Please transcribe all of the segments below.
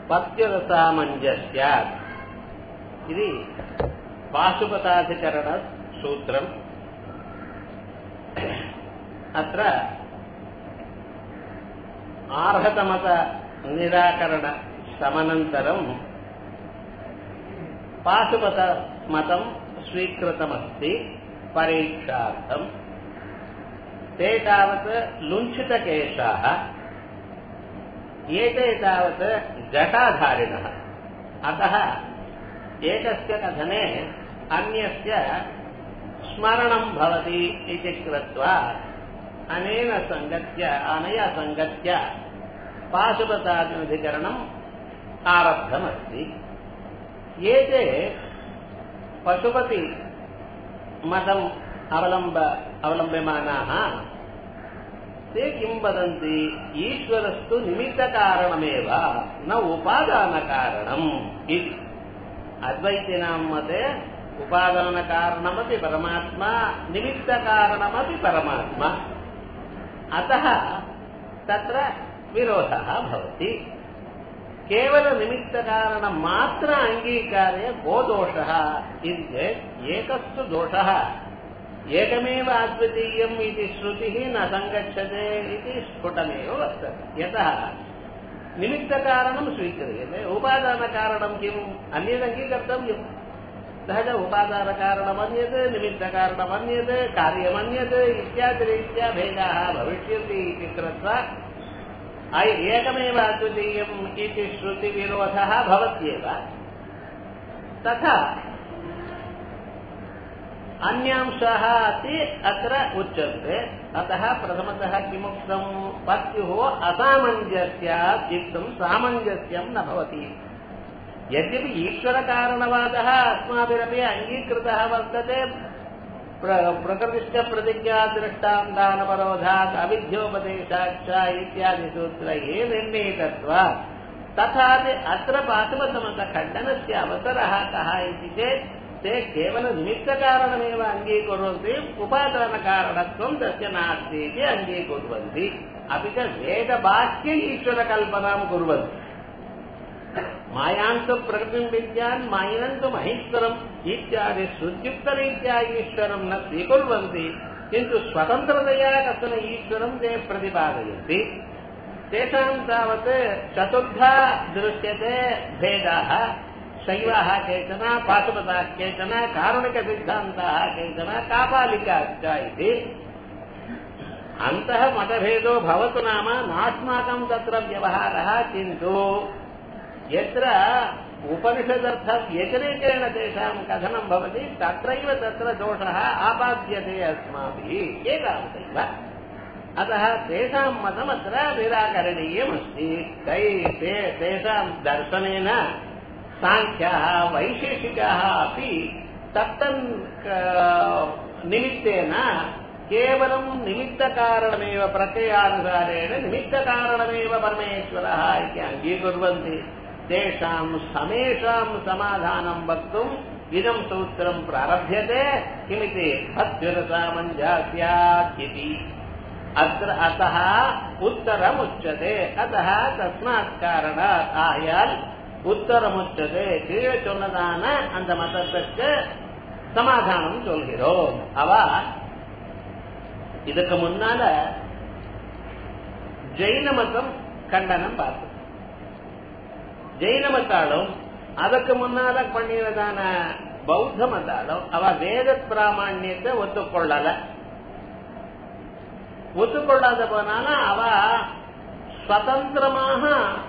పత్యురసామంజస్యాత్ ఇది పాశుపతాధికరణ సూత్రం అత్ర ఆర్హతమత నిరాకరణ సమనంతరం పాశుపత మతం స్వీకృతమస్తి పరీక్షార్థం ते तावत् लुञ्छितकेशाः एते तावत् जटाधारिणः अतः एकस्य कथने अन्यस्य स्मरणं भवति इति कृत्वा अनेन सङ्गत्य अनया सङ्गत्य पाशुपताधिकरणम् आरब्धमस्ति एते पशुपति मतम् अवलम्ब अवलम्ब्यमानाः ते किं वदन्ति ईश्वरस्तु निमित्तकारणमेव न उपादानकारणम् इति अद्वैतिनां मते उपादानकारणमपि परमात्मा निमित्तकारणमपि परमात्मा अतः तत्र विरोधः भवति केवलनिमित्तकारणमात्र अङ्गीकारे को दोषः इति चेत् एकस्तु दोषः एकमेव अद्वितीयम् इति श्रुतिः न सङ्गच्छते इति स्फुटमेव वर्तते यतः निमित्तकारणं स्वीक्रियते उपादानकारणं किम् अन्यदङ्गीकर्तव्यम् सहज उपादानकारणमन्यत् निमित्तकारणमन्यत् कार्यमन्यत् इत्यादिरीत्या भेदाः भविष्यन्ति इति कृत्वा एकमेव अद्वितीयम् इति श्रुतिविरोधः भवत्येव तथा अन्यांशाः अपि अत्र उच्यन्ते अतः प्रथमतः किमुक्तम् पत्युः असामञ्जस्यात् युक्तं सामञ्जस्यं न भवति यद्यपि ईश्वरकारणवादः अस्माभिरपि अङ्गीकृतः वर्तते प्रकृतिश्च प्रतिज्ञा दृष्टान्तानपरोधात् अविद्योपदेशाच्च इत्यादि सूत्रैः निर्णीतत्वात् तथापि अत्र पाशुपतमतखण्डनस्य अवसरः कः इति चेत् ते केवलनिमित्तकारणमेव अङ्गीकुर्वन्ति उपादानकारणत्वं तस्य नास्ति इति अङ्गीकुर्वन्ति अपि च वेदबाह्य ईश्वरकल्पनां कुर्वन्ति मायान्तु प्रकृतिं विद्यान् मायिनन्तु महेश्वरम् इत्यादि श्रुत्युक्तरीत्या ईश्वरं न स्वीकुर्वन्ति किन्तु स्वतन्त्रतया कश्चन ईश्वरं ते प्रतिपादयन्ति तेषां तावत् चतुर्धा दृश्यते भेदाः शैवाः केचन पाशुपताः केचन कारुणिकसिद्धान्ताः केचन कापालिकाश्च इति अन्तः मतभेदो भवतु नाम नास्माकं तत्र व्यवहारः किन्तु यत्र उपनिषदर्थव्यतिरेकेण तेषां कथनं भवति तत्रैव तत्र दोषः आपाद्यते अस्माभिः एतावदैव अतः तेषां मतमत्र निराकरणीयमस्ति तै ते तेषां दर्शनेन साङ्ख्याः वैशेषिकाः अपि तत्तन् निमित्तेन केवलं निमित्तकारणमेव प्रत्ययानुसारेण निमित्तकारणमेव परमेश्वरः इति अङ्गीकुर्वन्ति तेषां समेषां समाधानं वक्तुम् इदं सूत्रं प्रारभ्यते किमिति भक्तिरसामञ्जास्यात् इति अत्र अतः उत्तरमुच्यते अतः तस्मात् कारणात् आयाल् உத்தரமுச்சது கீழே சொன்னதான அந்த மதத்துக்கு சமாதானம் சொல்கிறோம் அவ இதுக்கு முன்னால ஜெயின மதம் கண்டனம் பார்த்தோம் ஜெயின மத்தாலும் அதுக்கு முன்னால பண்ணினதான பௌத்த மத்தாலும் அவ வேத பிராமணியத்தை ஒத்துக்கொள்ளல ஒத்துக்கொள்ளாத போனால அவ சுதந்திரமாக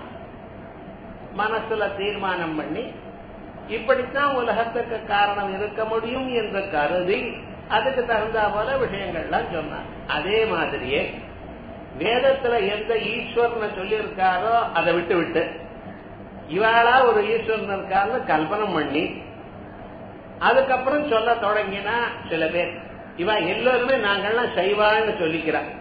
மனசுல தீர்மானம் பண்ணி இப்படித்தான் உலகத்துக்கு காரணம் இருக்க முடியும் என்று கருதி அதுக்கு தகுந்த போல விஷயங்கள்லாம் சொன்னார் அதே மாதிரியே வேதத்துல எந்த ஈஸ்வரனை சொல்லியிருக்காரோ அதை விட்டு விட்டு இவாளா ஒரு ஈஸ்வரன் இருக்காருன்னு கல்பனை பண்ணி அதுக்கப்புறம் சொல்ல தொடங்கினா சில பேர் இவ எல்லோருமே நாங்கள்லாம் சைவான்னு சொல்லிக்கிறான்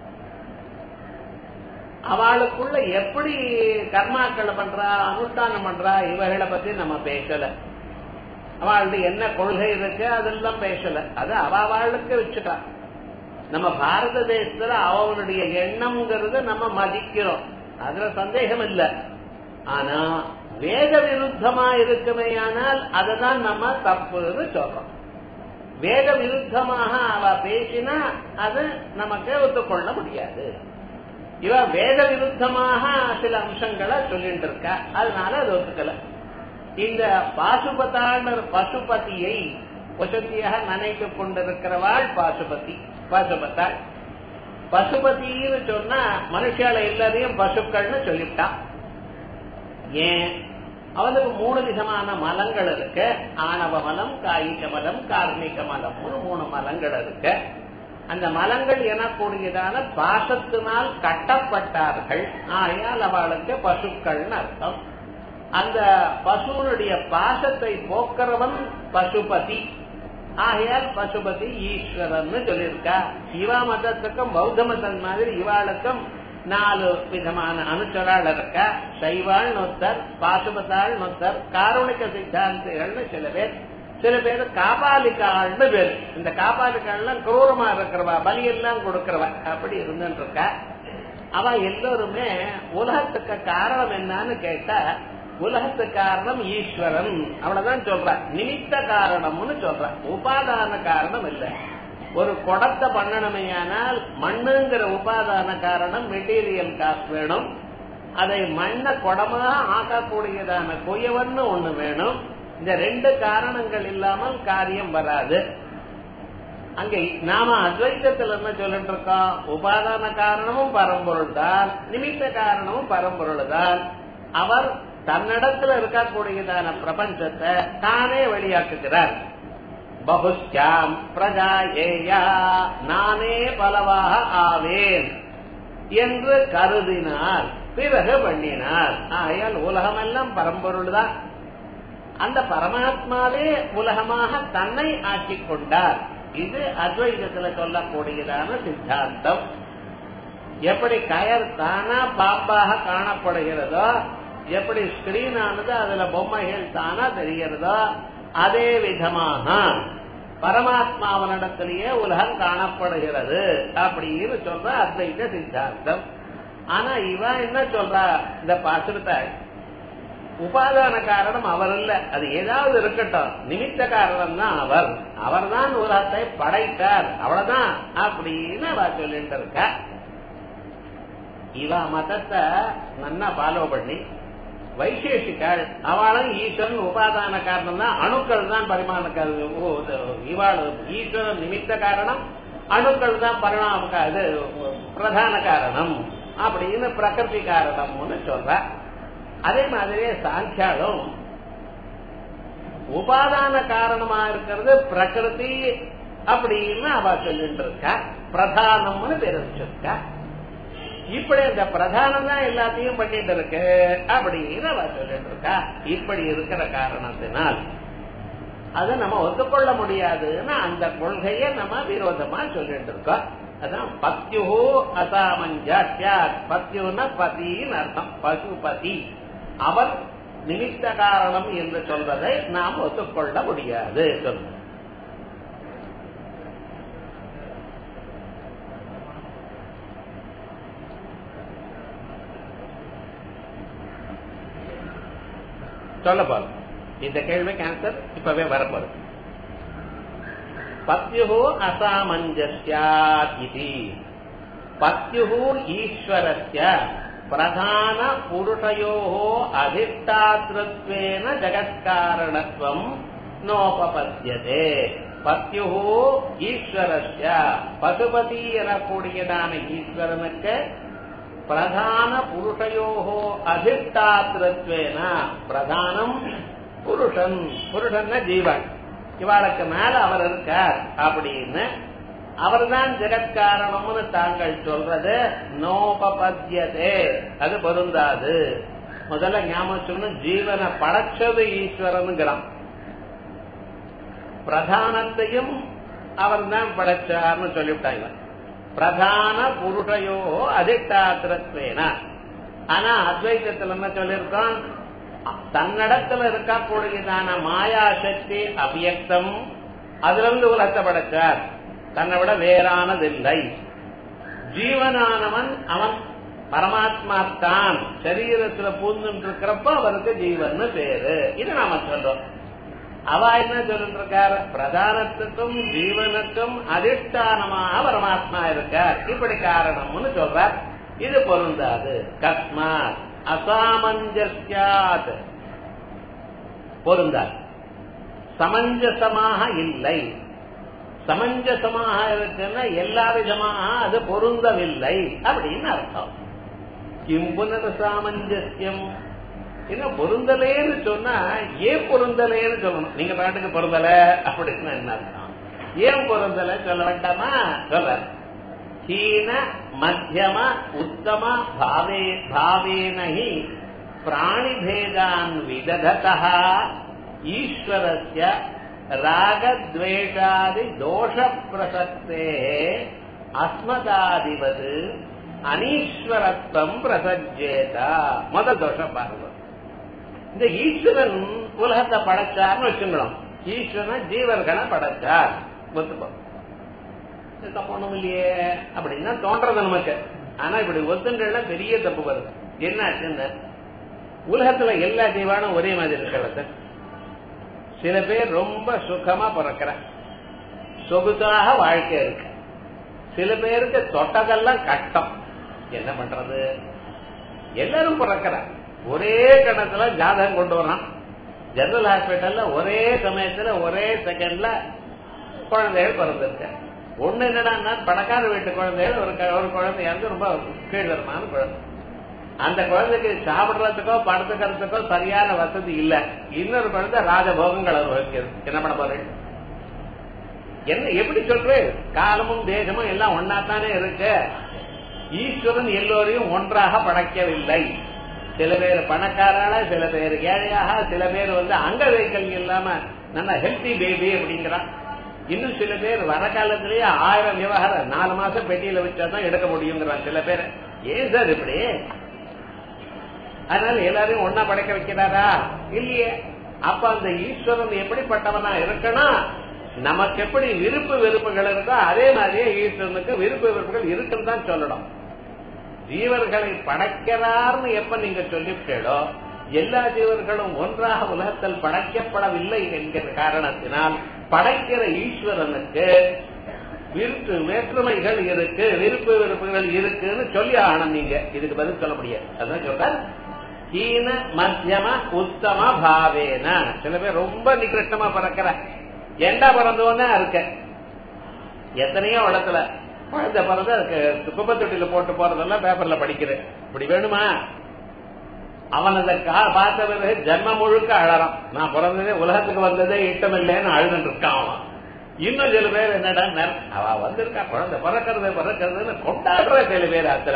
அவளுக்குள்ள எப்படி கர்மாக்களை பண்றா அனுஷ்டானம் பண்றா இவர்களை பத்தி நம்ம பேசல அவளுடைய என்ன கொள்கை இருக்கு அதெல்லாம் பேசல அது அவ அவளுக்கு வச்சுட்டா நம்ம பாரத தேசத்துல அவனுடைய எண்ணம்ங்கிறத நம்ம மதிக்கிறோம் அதுல சந்தேகம் இல்ல ஆனா வேத விருத்தமா இருக்குமேயானால் அததான் நம்ம தப்புன்னு சொல்றோம் வேத விருத்தமாக அவ பேசினா அது நமக்கு ஒத்துக்கொள்ள முடியாது இவ வேத விருத்தமாக சில அம்சங்களை சொல்லிட்டு இருக்கா அதனால அது ஒத்துக்கல இந்த பாசுபதான பசுபதியை வசதியாக நினைத்து கொண்டிருக்கிறவாள் பாசுபதி பாசுபத்தாள் பசுபதினு சொன்னா மனுஷால எல்லாரையும் பசுக்கள்னு சொல்லிவிட்டான் ஏன் அவனுக்கு மூணு விதமான மலங்கள் இருக்கு ஆணவ மலம் காயிக மலம் கார்மிக மலம்னு மூணு மலங்கள் இருக்கு அந்த மலங்கள் எனக்கூடியதான பாசத்தினால் கட்டப்பட்டார்கள் ஆகையால் அவளுக்கு பசுக்கள்னு அர்த்தம் அந்த பசுனுடைய பாசத்தை போக்குறவன் பசுபதி ஆகையால் பசுபதி ஈஸ்வரன் சொல்லியிருக்கா இவா மதத்துக்கும் பௌத்த மதம் மாதிரி இவாளுக்கும் நாலு விதமான அனுச்சரால் இருக்கா சைவாள் நொத்தர் பாசுபதாள் நொத்தர் காரணிக சித்தாந்திகள்னு சில பேர் சில பேர் காபாலிக்காள்னு பேர் இந்த காபாலிக்காள்லாம் குரூரமா இருக்கிறவா பலியெல்லாம் கொடுக்கிறவா அப்படி இருந்துட்டு இருக்கா அவ எல்லோருமே உலகத்துக்கு காரணம் என்னன்னு கேட்டா உலகத்து காரணம் ஈஸ்வரன் அவ்வளவுதான் சொல்ற நிமித்த காரணம்னு சொல்ற உபாதான காரணம் இல்லை ஒரு குடத்தை பண்ணணுமையானால் மண்ணுங்கிற உபாதான காரணம் மெட்டீரியல் காசு வேணும் அதை மண்ணை குடமாக ஆக்கக்கூடியதான குயவன்னு ஒண்ணு வேணும் இந்த ரெண்டு காரணங்கள் இல்லாமல் காரியம் வராது அங்க நாம அத்வைத்தத்தில் என்ன சொல்லிட்டு இருக்கோம் உபாதான காரணமும் பரம்பொருள் தான் நிமித்த காரணமும் பரம்பொருள் தான் அவர் தன்னிடத்துல இருக்கக்கூடியதான பிரபஞ்சத்தை தானே வெளியாக்குகிறார் பகுஷ்யாம் பிரஜா ஏயா நானே பலவாக ஆவேன் என்று கருதினார் பிறகு பண்ணினார் ஆகையால் உலகமெல்லாம் பரம்பொருள் தான் அந்த பரமாத்மாவே உலகமாக தன்னை ஆக்கிக் கொண்டார் இது அத்வைதத்துல சொல்லக்கூடியதான சித்தாந்தம் எப்படி கயர் தானா பாம்பாக காணப்படுகிறதோ எப்படி ஸ்கிரீன் ஆனது அதுல பொம்மைகள் தானா தெரிகிறதோ அதே விதமாக பரமாத்மாவனிடத்திலேயே உலகம் காணப்படுகிறது அப்படின்னு சொல்ற அத்வைத சித்தாந்தம் ஆனா இவன் என்ன சொல்றா இந்த பாசுரத்தை உபாதான காரணம் அவர் இல்ல அது ஏதாவது இருக்கட்டும் நிமித்த காரணம் தான் அவர் அவர் தான் உலகத்தை படைத்தார் அவ்வளவுதான் அப்படின்னு அவ சொல்லிட்டு இருக்க இவ மதத்தை நன்னா ஃபாலோ பண்ணி வைசேஷிகள் அவளும் ஈஸ்வரன் உபாதான காரணம் தான் அணுக்கள் தான் பரிமாண இவாள் ஈஸ்வரன் நிமித்த காரணம் அணுக்கள் தான் பரிணாம இது பிரதான காரணம் அப்படின்னு பிரகிருதி காரணம்னு சொல்ற அதே மாதிரியே சாங்கியாலும் உபாதான காரணமா இருக்கிறது பிரகிருதி அப்படின்னு அவ சொல்லிட்டு இருக்கா பிரதானம்னு பேர் வச்சிருக்கா இப்படி இந்த பிரதானம் தான் எல்லாத்தையும் பண்ணிட்டு இருக்கு அப்படின்னு அவ சொல்லிட்டு இருக்கா இப்படி இருக்கிற காரணத்தினால் அதை நம்ம ஒத்துக்கொள்ள முடியாதுன்னு அந்த கொள்கையை நம்ம விரோதமா சொல்லிட்டு இருக்கோம் அதான் பத்யுஹோ அசாமஞ்சாட்சியா பத்யுன பதின்னு அர்த்தம் பசுபதி அவர் நிமித்த காரணம் என்று சொல்வதை நாம் ஒத்துக்கொள்ள முடியாது சொல்லுங்க சொல்ல போறோம் இந்த கேள்விக்கு ஆன்சர் இப்பவே வரப்போறது பத்யு அசாமஞ்சஸ்யாத் இது பத்யு ஈஸ்வரஸ்ய பிரதான புருஷயோ அதிஷ்டாத்திருத்வேன ஜகத்காரணத்துவம் நோபபத்தியதே பத்யு ஈஸ்வரஸ்ய பசுபதி எனக்கூடியதான ஈஸ்வரனுக்கு பிரதான புருஷயோ அதிஷ்டாத்திருத்வேன பிரதானம் புருஷன் புருஷன் ஜீவன் இவாளுக்கு மேல அவர் இருக்கார் அப்படின்னு அவர்தான் ஜெகத்காரணம்னு தாங்கள் சொல்றது நோபபத்தியதே அது பொருந்தாது முதல்ல ஞாபகம் சொல்லணும் ஜீவனை படைச்சது ஈஸ்வரனுங்கிறான் பிரதானத்தையும் அவர் தான் படைச்சார்னு சொல்லிவிட்டாங்க பிரதான புருஷயோ அதிஷ்டாத்திரத்வேன ஆனா அத்வைதத்தில் என்ன சொல்லியிருக்கோம் தன்னிடத்துல இருக்கக்கூடியதான மாயா சக்தி அபியக்தம் அதுல இருந்து உலகத்தை படைச்சார் தன்னை விட வேறானதில்லை ஜீவனானவன் அவன் பரமாத்மா தான் சரீரத்துல பூந்துட்டு இருக்கிறப்ப அவருக்கு ஜீவன் பேரு இது நாம சொல்றோம் அவ என்ன சொல்லிட்டு இருக்கார் பிரதானத்துக்கும் ஜீவனுக்கும் அதிஷ்டானமாக பரமாத்மா இருக்கார் இப்படி காரணம்னு சொல்றார் இது பொருந்தாது கஸ்மாத் அசாமஞ்சஸ்யாத் பொருந்தாது சமஞ்சசமாக இல்லை சமஞ்சசமாக இருக்குன்னா எல்லா விதமாக அது பொருந்தவில்லை அப்படின்னு அர்த்தம் கிம்புனர சாமஞ்சசியம் என்ன பொருந்தலேன்னு சொன்னா ஏன் பொருந்தலேன்னு சொல்லணும் நீங்க பாட்டுக்கு பொருந்தல அப்படின்னு என்ன அர்த்தம் ஏன் பொருந்தல சொல்ல வேண்டாமா சொல்ற ஹீன மத்தியம உத்தம பாவே பாவேனஹி பிராணிபேதான் விதததா ஈஸ்வரஸ்ய ராகத்வேஷாதி தோஷ பிரசக்தே அஸ்மதாதிவது அனீஸ்வரத்துவம் பிரசஜேதா முதல் தோஷம் பாருங்க இந்த ஈஸ்வரன் உலகத்தை படைச்சார்னு வச்சுங்களோம் ஈஸ்வரன் ஜீவர்களை படைச்சார் ஒத்துப்போம் தப்பு ஒண்ணும் இல்லையே அப்படின்னா தோன்றது நமக்கு ஆனா இப்படி ஒத்துங்கள்ல பெரிய தப்பு வருது என்ன ஆச்சுன்னு உலகத்துல எல்லா ஜீவானும் ஒரே மாதிரி இருக்கிறது சில பேர் ரொம்ப சுகமா பிறக்கிற சொகுசாக வாழ்க்கை இருக்கு சில பேருக்கு தொட்டதெல்லாம் கஷ்டம் என்ன பண்றது எல்லாரும் பிறக்கிற ஒரே கணத்துல ஜாதகம் கொண்டு வரான் ஜெனரல் ஹாஸ்பிட்டல்ல ஒரே சமயத்துல ஒரே செகண்ட்ல குழந்தைகள் பிறந்திருக்க ஒண்ணு என்னடா பணக்கார வீட்டு குழந்தைகள் ஒரு ஒரு குழந்தை வந்து ரொம்ப கீழ்தரமான குழந்தை அந்த குழந்தைக்கு சாப்பிடுறதுக்கோ படுத்துக்கிறதுக்கோ சரியான வசதி இல்ல இன்னொரு குழந்தை ராஜபோகங்கள் அனுபவிக்கிறது என்ன பண்ண போறேன் என்ன எப்படி சொல்றேன் காலமும் தேசமும் எல்லாம் ஒன்னாத்தானே இருக்கு ஈஸ்வரன் எல்லோரையும் ஒன்றாக படைக்கவில்லை சில பேர் பணக்காரால சில பேர் ஏழையாக சில பேர் வந்து அங்க வைக்கல் இல்லாம நல்ல ஹெல்த்தி பேபி அப்படிங்கிறான் இன்னும் சில பேர் வர காலத்திலேயே ஆயிரம் விவகாரம் நாலு மாசம் பெட்டியில வச்சாதான் எடுக்க முடியுங்கிறான் சில பேர் ஏன் சார் இப்படி அதனால எல்லாரையும் ஒன்னா படைக்க வைக்கிறாரா இல்லையே அப்ப அந்த ஈஸ்வரன் எப்படிப்பட்டவனா இருக்கணும் நமக்கு எப்படி விருப்பு வெறுப்புகள் இருக்கோ அதே மாதிரியே ஈஸ்வரனுக்கு விருப்பு வெறுப்புகள் இருக்குன்னு தான் சொல்லணும் ஜீவர்களை படைக்கிறார்னு எப்ப நீங்க சொல்லிவிட்டோ எல்லா ஜீவர்களும் ஒன்றாக உலகத்தில் படைக்கப்படவில்லை என்கிற காரணத்தினால் படைக்கிற ஈஸ்வரனுக்கு விருப்பு வேற்றுமைகள் இருக்கு விருப்பு வெறுப்புகள் இருக்குன்னு சொல்லி ஆகணும் நீங்க இதுக்கு பதில் சொல்ல முடியாது அதான் சொல்ற கீன மத்தியம உத்தம பாவேன சில பேர் ரொம்ப நிகிருஷ்டமா பிறக்கிற எண்டா பிறந்தவன இருக்க எத்தனையோ இடத்துல குழந்தை பிறந்த குப்பத்தொட்டியில போட்டு போறதெல்லாம் பேப்பர்ல படிக்கிறேன் இப்படி வேணுமா அவன் அந்த பார்த்த பிறகு ஜென்ம முழுக்க அழறான் நான் பிறந்ததே உலகத்துக்கு வந்ததே இட்டம் இல்லைன்னு அழுதுன்னு இருக்கான் அவன் இன்னும் சில பேர் என்னடா அவ வந்திருக்கா குழந்தை பிறக்கிறது பிறக்கிறதுன்னு கொண்டாடுற சில பேர் அத்துல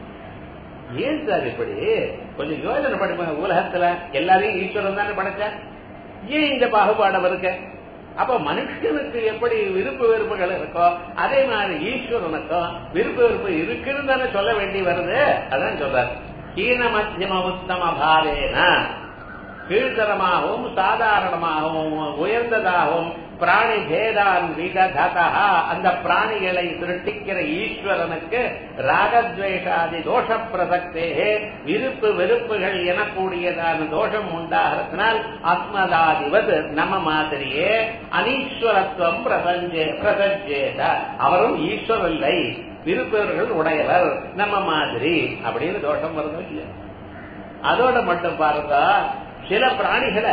ஏன் சார் இப்படி கொஞ்சம் யோசனை படிப்பாங்க உலகத்துல எல்லாரையும் ஈஸ்வரன் தானே படைச்ச ஏன் இந்த பாகுபாடம் இருக்க அப்ப மனுஷனுக்கு எப்படி விருப்பு வெறுப்புகள் இருக்கோ அதே மாதிரி ஈஸ்வரனுக்கும் விருப்பு வெறுப்பு இருக்குன்னு தானே சொல்ல வேண்டி வருது அதான் சொல்றாரு கீன மத்தியம உத்தம பாவேன கீழ்த்தரமாகவும் சாதாரணமாகவும் உயர்ந்ததாகவும் பிராணி பேதான் விததா அந்த பிராணிகளை சிருஷ்டிக்கிற ஈஸ்வரனுக்கு ராகத்வேஷாதி தோஷ பிரசக்தே விருப்பு வெறுப்புகள் எனக்கூடியதான தோஷம் உண்டாகிறதுனால் அஸ்மதாதிவது நம்ம மாதிரியே அனீஸ்வரத்துவம் பிரசஞ்சே பிரசஞ்சேத அவரும் ஈஸ்வரில்லை விருப்பவர்கள் உடையவர் நம்ம மாதிரி அப்படின்னு தோஷம் வருது இல்லையா அதோட மட்டும் பாருங்க சில பிராணிகளை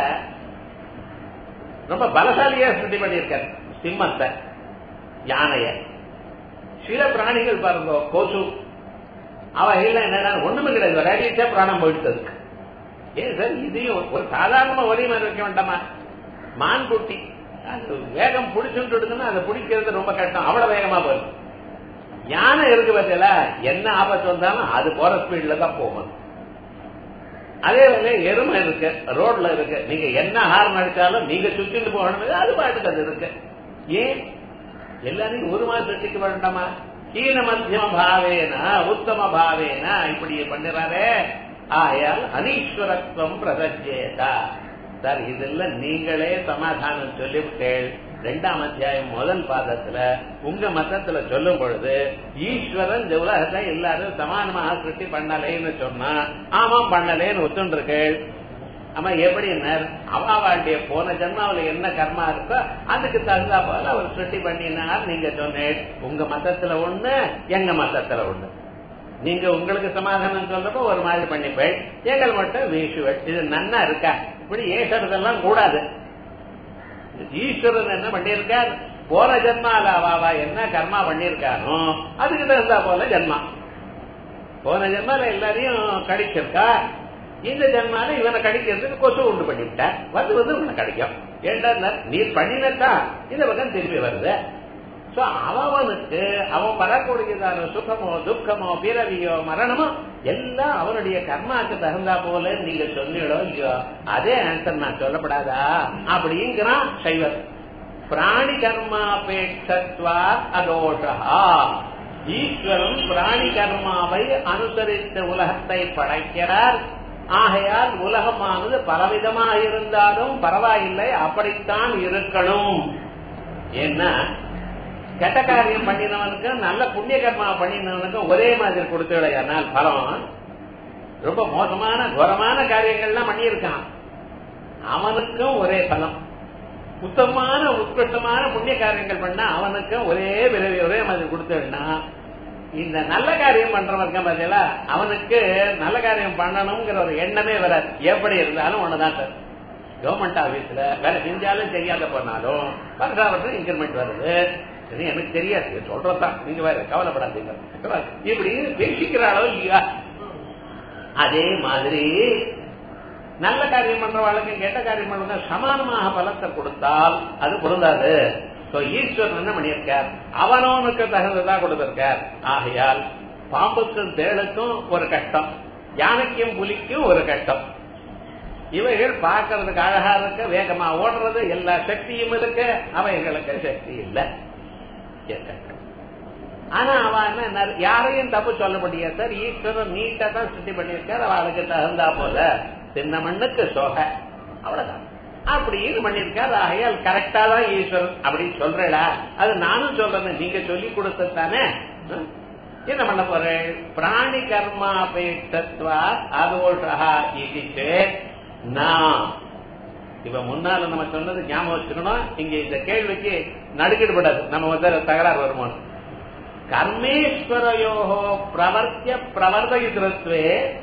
ரொம்ப பலசாலியா ஸ்ருதி பண்ணியிருக்காரு சிம்மத்தை யானைய சில பிராணிகள் பாருங்க கொசு அவைகள் என்னன்னா ஒண்ணுமே கிடையாது ஒரு அடிச்சா பிராணம் போயிட்டு இருக்கு ஏன் சார் இதையும் ஒரு சாதாரணமா ஒரே மாதிரி வைக்க வேண்டாமா மான் குட்டி அது வேகம் பிடிச்சுட்டு அதை பிடிக்கிறது ரொம்ப கஷ்டம் அவ்வளவு வேகமா போயிடும் யானை இருக்கு பார்த்தல என்ன ஆபத்து வந்தாலும் அது போற ஸ்பீட்ல தான் போகும் அதே வேலை எருமை இருக்கு ரோட்ல இருக்கு நீங்க என்ன ஹார்ன் அடிச்சாலும் நீங்க சுத்திட்டு போகணும் அது பாட்டுக்கு அது இருக்கு ஏன் எல்லாரையும் ஒரு மாதிரி சுட்டிக்க வேண்டாமா கீன மத்தியம பாவேனா உத்தம பாவேனா இப்படி பண்ணுறாரே ஆயால் அனீஸ்வரத்துவம் பிரசஜேதா சார் இதெல்லாம் நீங்களே சமாதானம் சொல்லிவிட்டேன் ரெண்டாம் அத்தியாயம் முதல் பாதத்துல உங்க மதத்துல சொல்லும் பொழுது ஈஸ்வரன் இந்த உலகத்தை எல்லாரும் சமானமாக சிருஷ்டி பண்ணலேன்னு சொன்னா ஆமாம் பண்ணலேன்னு ஒத்துண்டிருக்கேள் ஆமா எப்படி அவாவாளுடைய போன ஜென்மாவில என்ன கர்மா இருக்கோ அதுக்கு தகுந்தா போல அவர் சிருஷ்டி பண்ணினார் நீங்க சொன்னேன் உங்க மதத்துல ஒண்ணு எங்க மதத்துல ஒண்ணு நீங்க உங்களுக்கு சமாதானம் சொல்றப்போ ஒரு மாதிரி பண்ணிப்பேன் எங்கள் மட்டும் வீசுவேன் இது நன்னா இருக்கா இப்படி ஏசுறதெல்லாம் கூடாது ஈஸ்வரன் என்ன பண்ணியிருக்கார் போன ஜென்மால அவாவா என்ன கர்மா பண்ணிருக்கானோ அதுக்கு தகுந்தா போல ஜென்மா போன ஜென்மால எல்லாரையும் கடிச்சிருக்கா இந்த ஜென்மால இவனை கடிக்கிறதுக்கு கொசு உண்டு பண்ணிவிட்ட வந்து வந்து இவனை கடிக்கும் ஏண்டா நீர் பண்ணினத்தான் இந்த பக்கம் திரும்பி வருது சோ அவனுக்கு அவன் வரக்கூடியதான சுகமோ துக்கமோ பிறவியோ மரணமோ எல்லாம் அவனுடைய கர்மாக்கு தகுந்தா போல நீங்க சொன்னீங்களோ இல்லையோ அதே ஆன்சர் நான் சொல்லப்படாதா அப்படிங்கிறான் சைவர் பிராணி கர்மாபேட்சத்வா அதோஷா ஈஸ்வரன் பிராணி கர்மாவை அனுசரித்த உலகத்தை படைக்கிறார் ஆகையால் உலகமானது பலவிதமாக இருந்தாலும் பரவாயில்லை அப்படித்தான் இருக்கணும் ஏன்னா கெட்ட காரியம் பண்ணினவனுக்கு நல்ல புண்ணிய கர்மா பண்ணினவனுக்கு ஒரே மாதிரி கொடுத்துடையானால் பலம் ரொம்ப மோசமான குரமான காரியங்கள்லாம் பண்ணியிருக்கான் அவனுக்கும் ஒரே பலம் உத்தமமான உத்கிருஷ்டமான புண்ணிய காரியங்கள் பண்ணா அவனுக்கும் ஒரே விரைவி ஒரே மாதிரி கொடுத்துடனா இந்த நல்ல காரியம் பண்றவங்க பார்த்தீங்களா அவனுக்கு நல்ல காரியம் பண்ணணுங்கிற ஒரு எண்ணமே வராது எப்படி இருந்தாலும் ஒண்ணுதான் சார் கவர்மெண்ட் ஆபீஸ்ல வேலை செஞ்சாலும் செய்யாத போனாலும் வருஷா வருஷம் இன்கிரிமெண்ட் வருது சரி எனக்கு தெரியாது சொல்றதான் நீங்க வேற கவலைப்படாதீங்க இப்படி பேசிக்கிறாளோ இல்லையா அதே மாதிரி நல்ல காரியம் பண்றவாளுக்கு கெட்ட காரியம் பண்றவங்க சமானமாக பலத்தை கொடுத்தால் அது பொருந்தாது ஈஸ்வரன் என்ன பண்ணியிருக்கார் அவனவனுக்கு தகுந்ததா கொடுத்திருக்கார் ஆகையால் பாம்புக்கும் தேளுக்கும் ஒரு கஷ்டம் யானைக்கும் புலிக்கும் ஒரு கஷ்டம் இவைகள் பார்க்கறதுக்கு அழகா இருக்க வேகமா ஓடுறது எல்லா சக்தியும் இருக்கு அவைகளுக்கு சக்தி இல்லை ஆனா அவன் என்ன யாரையும் தப்பு சொல்ல முடியாது சார் ஈஸ்வரன் நீட்டா தான் சுத்தி பண்ணியிருக்காரு அவளுக்கு தகுந்தா போல சின்ன மண்ணுக்கு சோக அவ்வளவுதான் அப்படின்னு பண்ணிருக்காரு ஆகையால் கரெக்டா தான் ஈஸ்வரன் அப்படின்னு சொல்றா அது நானும் சொல்றேன் நீங்க சொல்லி கொடுத்தானே என்ன பண்ண போறேன் பிராணி கர்மா பேட்டத்வா அதோஷா இது நான் இப்ப முன்னால நம்ம சொன்னது ஞாபகம் வச்சுக்கணும் இங்க இந்த கேள்விக்கு நடுக்கிடப்படாது நம்ம வந்து தகராறு வருமோ கர்மேஸ்வரையோ பிரவர்த்திய பிரவர்த்தகிருத்வே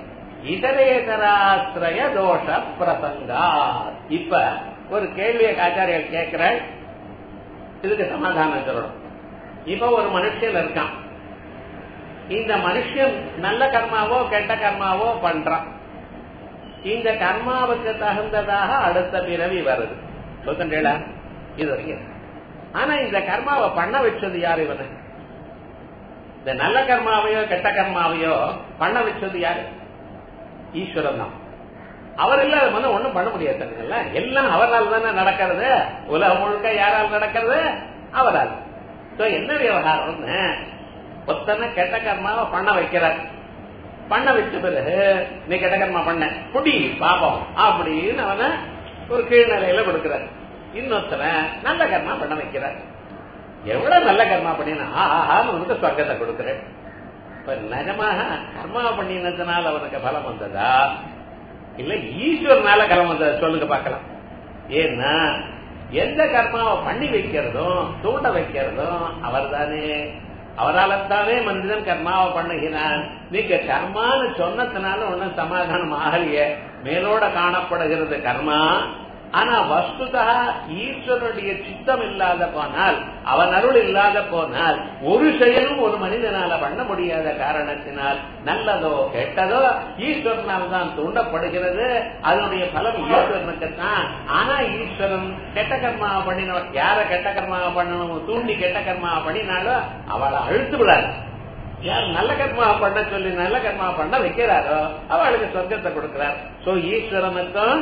இதரேதராசிரய தோஷ பிரசங்கா இப்ப ஒரு கேள்வியை ஆச்சாரியர் கேட்கிற இதுக்கு சமாதானம் சொல்லணும் இப்ப ஒரு மனுஷன் இருக்கான் இந்த மனுஷன் நல்ல கர்மாவோ கெட்ட கர்மாவோ பண்றான் இந்த கர்மாவுக்கு தகுந்ததாக அடுத்த பிறவி வருது சொல்லுங்களா இது வரைக்கும் ஆனா இந்த கர்மாவை பண்ண வச்சது யார் இவனு இந்த நல்ல கர்மாவையோ கெட்ட கர்மாவையோ பண்ண வச்சது யாரு ஈஸ்வரன் தான் அவர் இல்லாத மன ஒண்ணும் பண்ண முடியாதுங்களா எல்லாம் அவரால் தானே நடக்கிறது உலகம் முழுக்க யாரால் நடக்கிறது அவரால் என்ன விவகாரம்னு ஒத்தனை கெட்ட கர்மாவை பண்ண வைக்கிறார் பண்ண வச்ச பிறகு நீ கெட்ட கர்மா பண்ண குடி பாப்போம் அப்படின்னு அவனை ஒரு கீழ்நிலையில கொடுக்கிறார் இன்னொருத்தனை நல்ல கர்மா பண்ண வைக்கிறார் எவ்வளவு நல்ல கர்மா பண்ணினா ஆஹான்னு உனக்கு சொர்க்கத்தை கொடுக்கிறேன் இப்ப நிஜமாக கர்மா பண்ணினதுனால அவனுக்கு பலம் வந்ததா இல்ல ஈஸ்வரனால கலம் வந்ததா சொல்லுங்க பார்க்கலாம் ஏன்னா எந்த கர்மாவை பண்ணி வைக்கிறதும் தூண்ட வைக்கிறதும் அவர் தானே அவரால் தானே மனிதன் கர்மாவை பண்ணுகிறான் நீங்க கர்மான்னு சொன்னதுனால ஒன்னும் சமாதானம் ஆகலையே மேலோட காணப்படுகிறது கர்மா ஆனா வஸ்துதா ஈஸ்வரனுடைய சித்தம் இல்லாத போனால் அவன் அருள் இல்லாத போனால் ஒரு செயலும் ஒரு மனிதனால பண்ண முடியாத காரணத்தினால் நல்லதோ கெட்டதோ ஈஸ்வரனால் தான் தூண்டப்படுகிறது அதனுடைய பலம் ஈஸ்வரனுக்கு தான் ஆனா ஈஸ்வரன் கெட்ட கர்மாவை பண்ணினவன் யார கெட்ட கர்மாவை பண்ணணும் தூண்டி கெட்ட கர்மாவை பண்ணினாலோ அவளை அழுத்து விடாது யார் நல்ல கர்மா பண்ண சொல்லி நல்ல கர்மா பண்ண வைக்கிறாரோ அவளுக்கு சொர்க்கத்தை கொடுக்கிறார் சோ ஈஸ்வரனுக்கும்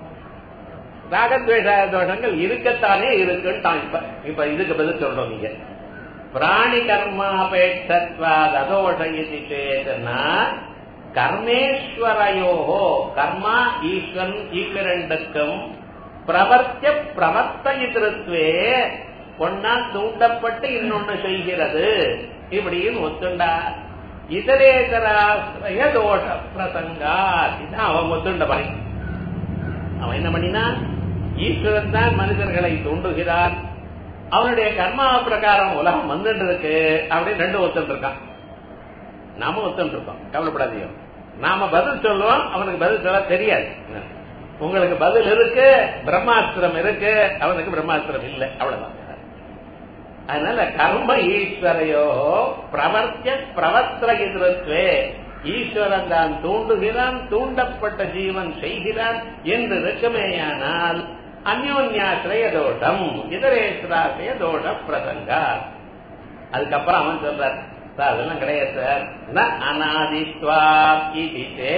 ராகத்வேஷ தோஷங்கள் இருக்கத்தானே இருக்குன்னு இப்ப இப்ப இதுக்கு பதில் சொல்றோம் நீங்க பிராணி கர்மாபேட்சத்வாத் அதோஷ இது சேதனா கர்மேஸ்வரையோகோ கர்மா ஈஸ்வரன் ஈஸ்வரண்டுக்கும் பிரவர்த்திய பிரவர்த்தயித்திருத்வே ஒன்னா தூண்டப்பட்டு இன்னொன்னு செய்கிறது இப்படின்னு ஒத்துண்டா இதரேதராசிரய தோஷ பிரசங்கா இதுதான் அவன் ஒத்துண்ட பணி அவன் என்ன பண்ணினான் ஈஸ்வரன் தான் மனிதர்களை தூண்டுகிறான் அவனுடைய கர்மா பிரகாரம் உலகம் வந்துட்டு இருக்கு அப்படின்னு ரெண்டு ஒத்துட்டு இருக்கான் நாம ஒத்துட்டு இருக்கோம் கவலைப்படாதீங்க நாம பதில் சொல்லுவோம் அவனுக்கு பதில் சொல்ல தெரியாது உங்களுக்கு பதில் இருக்கு பிரம்மாஸ்திரம் இருக்கு அவனுக்கு பிரம்மாஸ்திரம் இல்லை அவ்வளவுதான் அதனால கர்ம ஈஸ்வரையோ பிரவர்த்திய பிரவர்த்தர எதிர்த்துவே ஈஸ்வரன் தான் தூண்டுகிறான் தூண்டப்பட்ட ஜீவன் செய்கிறான் என்று இருக்குமேயானால் அந்யோன்யாசிரய தோஷம் இதரேஸ்வராசிரய தோஷ பிரசங்கா அதுக்கப்புறம் அவன் சொல்றார் சார் அதெல்லாம் கிடையாது சார் ந அநாதித்வா இதே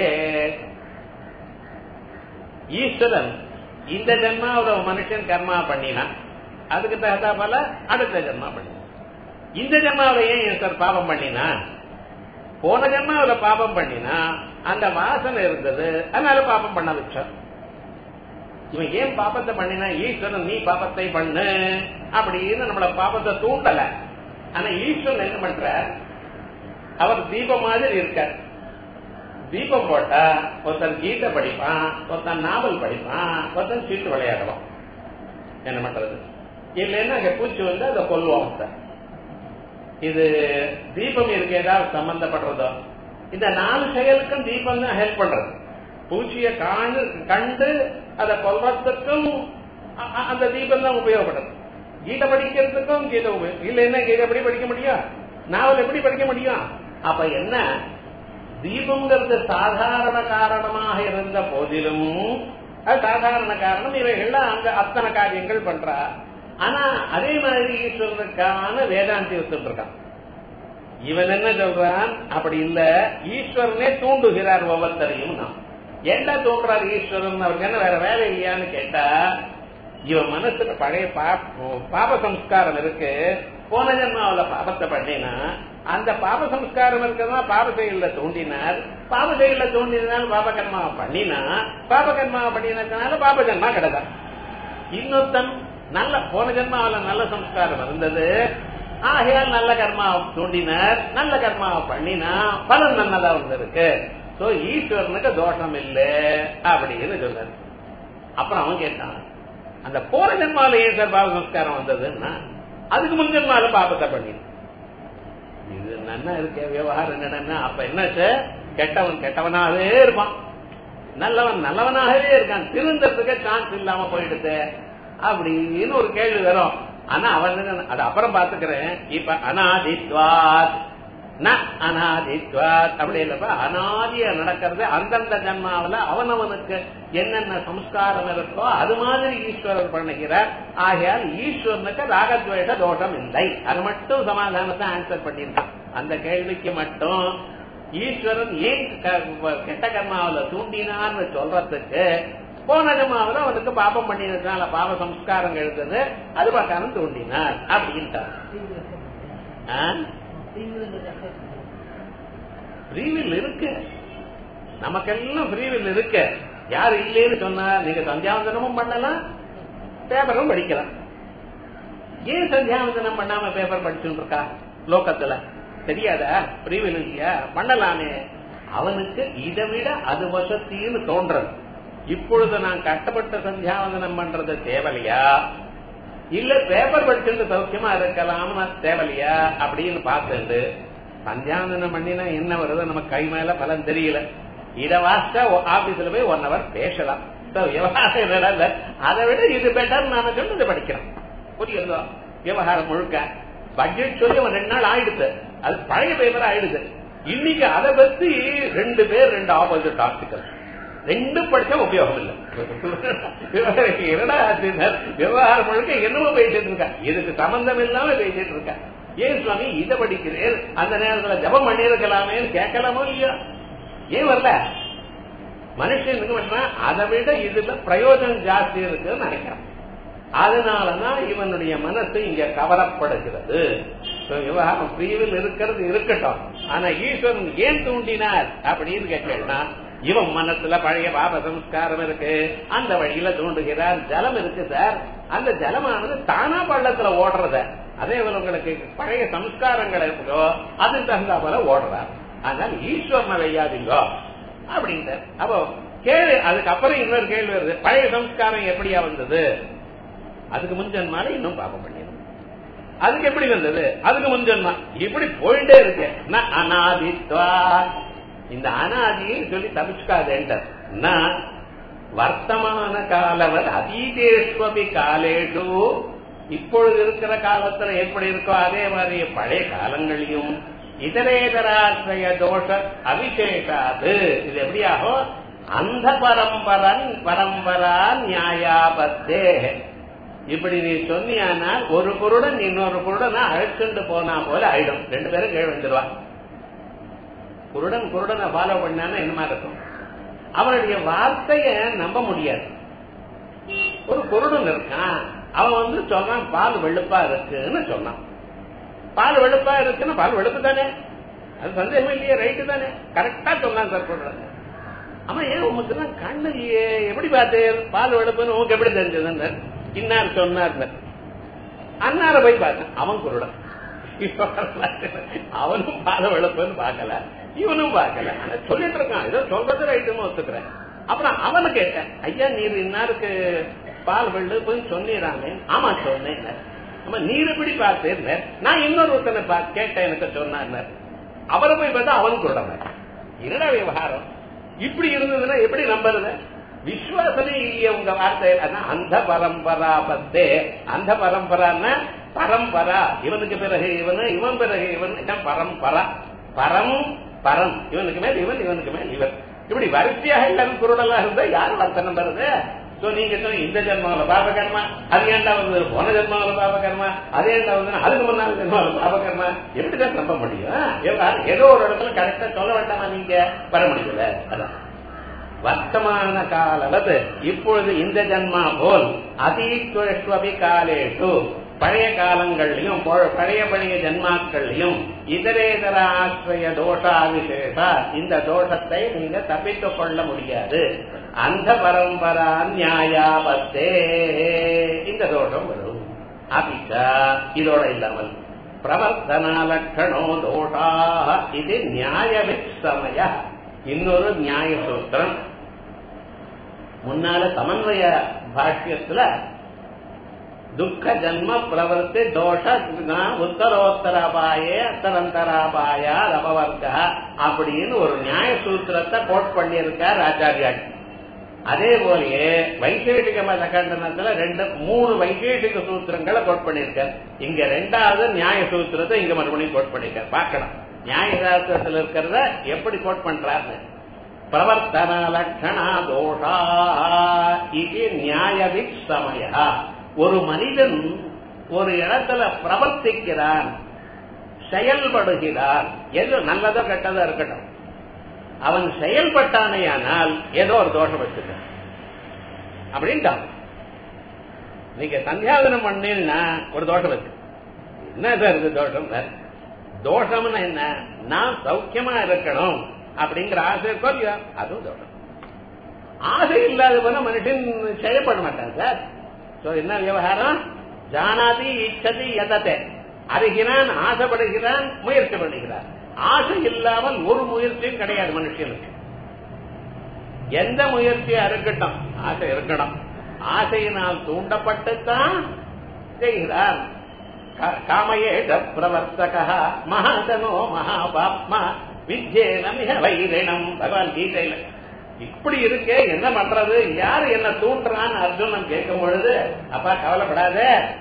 ஈஸ்வரன் இந்த ஜென்மா ஒரு மனுஷன் கர்மா பண்ணினான் அதுக்கு தகுந்தா போல அடுத்த ஜென்மா பண்ணினான் இந்த ஜென்மாவில ஏன் சார் பாபம் பண்ணினான் போன ஜென்மாவில பாபம் பண்ணினா அந்த வாசனை இருந்தது அதனால பாபம் பண்ண வச்சான் இவன் ஏன் பாபத்தை பண்ணினா ஈஸ்வரன் நீ பாபத்தை பண்ணு அப்படின்னு நம்மள பாபத்தை தூண்டல ஆனா ஈஸ்வரன் என்ன பண்ற அவர் தீபம் மாதிரி இருக்கார் தீபம் போட்டா ஒருத்தன் கீதை படிப்பான் ஒருத்தன் நாவல் படிப்பான் ஒருத்தன் சீட்டு விளையாடுவான் என்ன பண்றது இல்லைன்னா அங்க பூச்சி வந்து அதை கொல்லுவான் சார் இது தீபம் இருக்கு ஏதாவது சம்பந்தப்படுறதோ இந்த நாலு செயலுக்கும் தீபம் தான் ஹெல்ப் பண்றது பூச்சியை காணு கண்டு அதை கொல்றதுக்கும் அந்த தீபம் தான் உபயோகப்படுறது கீதை படிக்கிறதுக்கும் கீதை உபயோகம் இல்லைன்னா கீதை எப்படி படிக்க முடியும் நாவல் எப்படி படிக்க முடியும் அப்ப என்ன தீபம்ங்கிறது சாதாரண காரணமாக இருந்த போதிலும் அது சாதாரண காரணம் இவைகள்லாம் அங்க அத்தனை காரியங்கள் பண்றா ஆனா அதே மாதிரி ஈஸ்வரனுக்கான வேதாந்தி வச்சுட்டு இருக்கான் இவன் என்ன சொல்றான் அப்படி இல்ல ஈஸ்வரனே தூண்டுகிறார் ஒவ்வொருத்தரையும் நான் என்ன தூண்டுறார் ஈஸ்வரன் அவருக்கு என்ன வேற வேலை இல்லையான்னு கேட்டா இவன் மனசுல பழைய பாப சம்ஸ்காரம் இருக்கு போன ஜென்மாவில பாபத்தை பண்ணினா அந்த பாப சம்ஸ்காரம் இருக்கிறதா பாப செயல தூண்டினார் பாப செயல தூண்டினால் பாப கர்மாவை பண்ணினா பாப கர்மாவை பண்ணினதுனால பாப ஜென்மா கிடைதா இன்னொருத்தன் நல்ல போன ஜென்மாவில நல்ல சம்ஸ்காரம் இருந்தது ஆகையால் நல்ல கர்மாவை தூண்டினார் நல்ல கர்மாவை பண்ணினா பலன் நல்லதா வந்திருக்கு சோ ஈஸ்வரனுக்கு தோஷம் இல்லை அப்படின்னு சொல்றாரு அப்புறம் அவன் கேட்டான் அந்த போன ஜென்மாவில ஏன் சார் பாப சம்ஸ்காரம் வந்ததுன்னா அதுக்கு முன் ஜென்மாவில பாபத்தை பண்ணிடு இது நன்னா இருக்க விவகாரம் என்னன்னா அப்ப என்ன சார் கெட்டவன் கெட்டவனாகவே இருப்பான் நல்லவன் நல்லவனாகவே இருக்கான் திருந்ததுக்கு சான்ஸ் இல்லாம போயிடுது அப்படின்னு ஒரு கேள்வி வரும் ஆனா அவன் அது அப்புறம் பாத்துக்கிறேன் இப்ப அனாதித்வாத் ந அனாதித்வாத் அப்படி இல்லப்ப அனாதியா நடக்கிறது அந்தந்த ஜன்மாவில அவனவனுக்கு என்னென்ன சம்ஸ்காரம் இருக்கோ அது மாதிரி ஈஸ்வரன் பண்ணுகிறார் ஆகையால் ஈஸ்வரனுக்கு ராகத்வேஷ தோஷம் இல்லை அது மட்டும் சமாதானத்தை ஆன்சர் பண்ணியிருக்கான் அந்த கேள்விக்கு மட்டும் ஈஸ்வரன் ஏன் கெட்ட கர்மாவில தூண்டினான்னு சொல்றதுக்கு போன ஜமாவில அவனுக்கு பாபம் பண்ணினதுனால பாப சம்ஸ்காரம் எழுந்தது அது பார்க்காம தூண்டினார் அப்படின்ட்டார் ஃப்ரீவில் இருக்கு நமக்கெல்லாம் ஃப்ரீவில் இருக்கு யாரு இல்லைன்னு சொன்னா நீங்க சந்தியாவந்தனமும் பண்ணலாம் பேப்பரும் படிக்கலாம் ஏன் சந்தியாவந்தனம் பண்ணாம பேப்பர் படிச்சுட்டு இருக்கா லோக்கத்துல தெரியாதா ஃப்ரீவில் இல்லையா பண்ணலாமே அவனுக்கு இதை விட அது வசத்தின்னு தோன்றது இப்பொழுது நான் கஷ்டப்பட்ட சந்தியாவந்தனம் பண்றது தேவலையா இல்ல பேப்பர் படிச்சுட்டு சௌக்கியமா இருக்கலாம்னு தேவலையா அப்படின்னு பார்த்துட்டு சந்தியாவந்தனம் பண்ணினா என்ன வருது நம்ம கை மேல பலன் தெரியல இத வாசிச்சா ஆபீஸ்ல போய் ஒன் ஹவர் பேசலாம் விவகாரம் அதை விட இது பெட்டர் நாம சொன்னது படிக்கிறோம் புரியுதோ விவகாரம் முழுக்க பட்ஜெட் சொல்லி ஒரு ரெண்டு நாள் ஆயிடுது அது பழைய பேப்பர் ஆயிடுது இன்னைக்கு அதை பத்தி ரெண்டு பேர் ரெண்டு ஆப்போசிட் ஆர்டிக்கல் ரெண்டு படிச்சா உபயோகம் இல்லை விவகாரம் முழுக்க என்னமோ பேசிட்டு இருக்கா இதுக்கு சம்பந்தம் இல்லாம பேசிட்டு இருக்கா ஏன் சுவாமி இதை படிக்கிறேன் அந்த நேரத்துல ஜபம் பண்ணிருக்கலாமேன்னு கேட்கலாமோ இல்லையா ஏன் வரல மனுஷனுக்கு அதை விட இதுல பிரயோஜனம் ஜாஸ்தி இருக்குன்னு நினைக்கிறான் அதனாலதான் இவனுடைய மனசு இங்க கவரப்படுகிறது விவகாரம் பிரிவில் இருக்கிறது இருக்கட்டும் ஆனா ஈஸ்வரன் ஏன் தூண்டினார் அப்படின்னு கேட்டா இவன் மனசுல பழைய பாப சம்ஸ்காரம் இருக்கு அந்த வழியில தூண்டுகிறார் ஜலம் இருக்கு சார் அந்த ஜலமானது தானா பள்ளத்துல ஓடுறத அதே போல உங்களுக்கு பழைய சம்ஸ்காரங்கள் இருக்கோ அதுக்கு தகுந்த போல ஓடுறார் அதனால ஈஸ்வரனை வையாதீங்கோ அப்படின்ட்டு அப்போ கேள்வி அதுக்கப்புறம் இன்னொரு கேள்வி வருது பழைய சம்ஸ்காரம் எப்படியா வந்தது அதுக்கு முன்ஜன்மால இன்னும் பாப்பம் பண்ணிடும் அதுக்கு எப்படி வந்தது அதுக்கு முன்ஜன்மா இப்படி போயிட்டே இருக்கு நான் அனாதித்வா இந்த அனாதின்னு சொல்லி தவிச்சுக்காதேன்ட வர்த்தமான காலவர் அதீதேஸ்வபி காலேஷு இப்பொழுது இருக்கிற காலத்துல எப்படி இருக்கோ அதே மாதிரி பழைய காலங்களையும் இதரேதராசிரிய தோஷ அவிசேஷாது இது எப்படியாகும் அந்த பரம்பரன் பரம்பரா நியாயாபத்தே இப்படி நீ சொன்னியானால் ஒரு குருடன் இன்னொரு குருடனை அழைச்சுண்டு போனா போல ஆயிடும் ரெண்டு பேரும் கீழ் வந்துடுவான் குருடன் குருடனை ஃபாலோ பண்ணானா என்னமா இருக்கும் அவனுடைய வார்த்தைய நம்ப முடியாது ஒரு குருடன் இருக்கான் அவன் வந்து சொல்றான் பால் வெளுப்பா இருக்குன்னு சொன்னான் பால் வெளுப்பா இருக்குன்னு பால் வெளுப்பு தானே அது சந்தேகம் இல்லையே ரைட்டு தானே கரெக்டா சொன்னான் சார் சொல்றாங்க ஆமா ஏன் உமக்கு கண்ணு எப்படி பார்த்து பால் வெளுப்புன்னு உனக்கு எப்படி தெரிஞ்சதுன்னு இன்னார் சொன்னார் அன்னார போய் பார்த்தேன் அவன் குருடன் அவனும் பால வெளுப்புன்னு பார்க்கல இவனும் பார்க்கல சொல்லிட்டு இருக்கான் ஏதோ சொல்றது ரைட்டுன்னு ஒத்துக்கிறேன் அப்புறம் அவனு கேட்டேன் ஐயா நீர் இன்னாருக்கு பால் வெளுப்புன்னு சொன்னீராமே ஆமா சொன்னேன் ஆமா நீர் எப்படி பார்த்தேன் நான் இன்னொரு ஒருத்தனை கேட்டேன் எனக்கு சொன்னார் அவரை போய் பார்த்தா அவன் குருடன் என்னடா விவகாரம் இப்படி இருந்ததுன்னா எப்படி நம்புறது விஸ்வாசமே இல்லையே உங்க வார்த்தை அந்த பரம்பரா பத்தே அந்த பரம்பரான்னா பரம்பரா இவனுக்கு பிறகு இவனு இவன் பிறகு இவன் பரம்பரா பரம் பரம் இவனுக்கு மேல் இவன் இவனுக்கு மேல் இவன் இப்படி வரிசையாக எல்லாரும் குருடலா இருந்தா யார் வர்த்தனம் வருது சோ நீங்க சொன்ன இந்த ஜென்மாவில பாபகர்மா அது ஏண்டா வந்து போன ஜென்மாவில பாபகர்மா அது ஏண்டா வந்து அதுக்கு முன்னாள் ஜென்மாவில பாபகர்மா எப்படிதான் நம்ப முடியும் ஏதோ ஒரு இடத்துல கரெக்டா சொல்ல வேண்டாமா நீங்க வர முடியல அதான் வர்த்தமான காலவது இப்பொழுது இந்த ஜன்மா போல் அதீத்வபி காலேஷு பழைய காலங்கள்லயும் பழைய பழைய ஜன்மாக்கள்லயும் இதரேதர ஆசிரிய தோஷாவிசேஷா இந்த தோஷத்தை நீங்க தப்பித்துக் கொள்ள முடியாது அந்த பரம்பரா நியாயாபத்தே இந்த தோஷம் வரும் அபிச்சா இதோட இல்லாமல் பிரவர்த்தனா லட்சணோ தோஷா இது நியாயவிசமய இன்னொரு நியாய சூத்திரம் முன்னால சமன்வய பாஷ்யத்துல துக்க ஜன்ம பிரவர்த்தி தோஷ உத்தரோத்தராபாயே அத்தரந்தராபாயா ரபவர்க்க அப்படின்னு ஒரு நியாய சூத்திரத்தை கோட் பண்ணியிருக்கார் ஆச்சாரியாள் அதே போலயே வைசேஷிக மத கண்டனத்துல ரெண்டு மூணு வைசேஷிக சூத்திரங்களை கோட் பண்ணிருக்கார் இங்க ரெண்டாவது நியாய சூத்திரத்தை இங்க மறுபடியும் கோட் பண்ணிருக்கார் பார்க்கலாம் நியாய சாஸ்திரத்தில் இருக்கிறத எப்படி கோட் பண்றாரு பிரவர்த்தன லட்சணா தோஷா இது நியாயவிக் சமய ஒரு மனிதன் ஒரு இடத்துல பிரவர்த்திக்கிறான் செயல்படுகிறான் எது நல்லதோ கெட்டதோ இருக்கட்டும் அவன் செயல்பட்டானேயானால் ஏதோ ஒரு தோஷம் வச்சுக்க அப்படின்ட்டான் நீங்க சந்தியாதனம் பண்ணீங்கன்னா ஒரு தோஷம் வச்சு என்ன சார் இருக்கு தோஷம் சார் தோஷம்னு என்ன நான் சௌக்கியமா இருக்கணும் அப்படிங்கிற ஆசை இருக்கோ இல்லையா அதுவும் தோஷம் ஆசை இல்லாத போல மனுஷன் செயல்பட மாட்டான் சார் சோ என்ன விவகாரம் ஜானாதி இச்சதி எதத்தை அறிகிறான் ஆசைப்படுகிறான் முயற்சி பண்ணுகிறான் ஆசை இல்லாமல் ஒரு முயற்சியும் கிடையாது மனுஷனுக்கு எந்த முயற்சியா இருக்கட்டும் ஆசை இருக்கணும் ஆசையினால் தூண்டப்பட்டுத்தான் செய்கிறான் காமயேட பிரவர்த்தக மகாதனோ மகாபாப்மா வித்யேன மிக வைரிணம் பகவத்கீதையில இப்படி இருக்கே என்ன பண்றது யாரு என்ன தூண்டுறான்னு அர்ஜுனன் கேட்கும் பொழுது அப்பா கவலைப்படாத